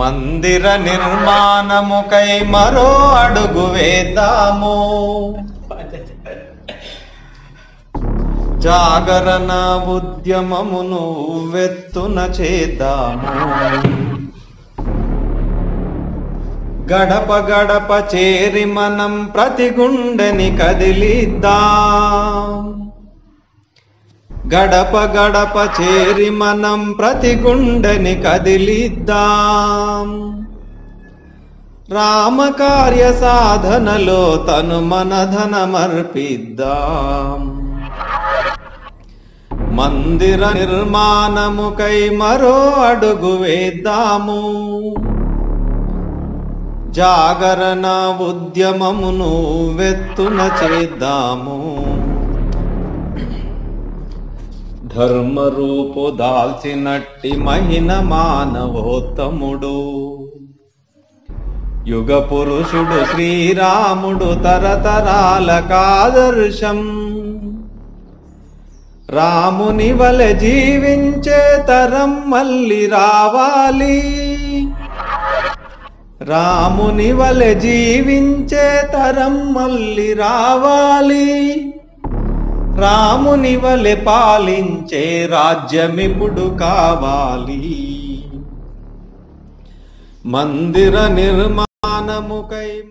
మందిర నిర్మాణముకై మరో అడుగు వేద్దాము జాగరణ ఉద్యమమును వెత్తున చేద్దాము గడప గడప చేరి మనం ప్రతి గుండెని కదిలిద్దాం గడప గడప చేరి మనం ప్రతి గుండెని కదిలిద్దాం రామకార్య సాధనలో తను మన ధనమర్పిద్దాం మందిర నిర్మాణముకై మరో అడుగు వేద్దాము జాగరణ ఉద్యమమును వెత్తున చేద్దాము ధర్మరూపు దాల్చినట్టి మహిన మానవోత్తముడు యుగ పురుషుడు శ్రీరాముడు తరతరాల కాదర్శం రాముని వలె జీవించే తరం మళ్ళీ రావాలి రాముని వలె జీవించే తరం మళ్ళీ రావాలి రాముని వలె పాలించే రాజ్యమిప్పుడు కావాలి మందిర నిర్మాణముకై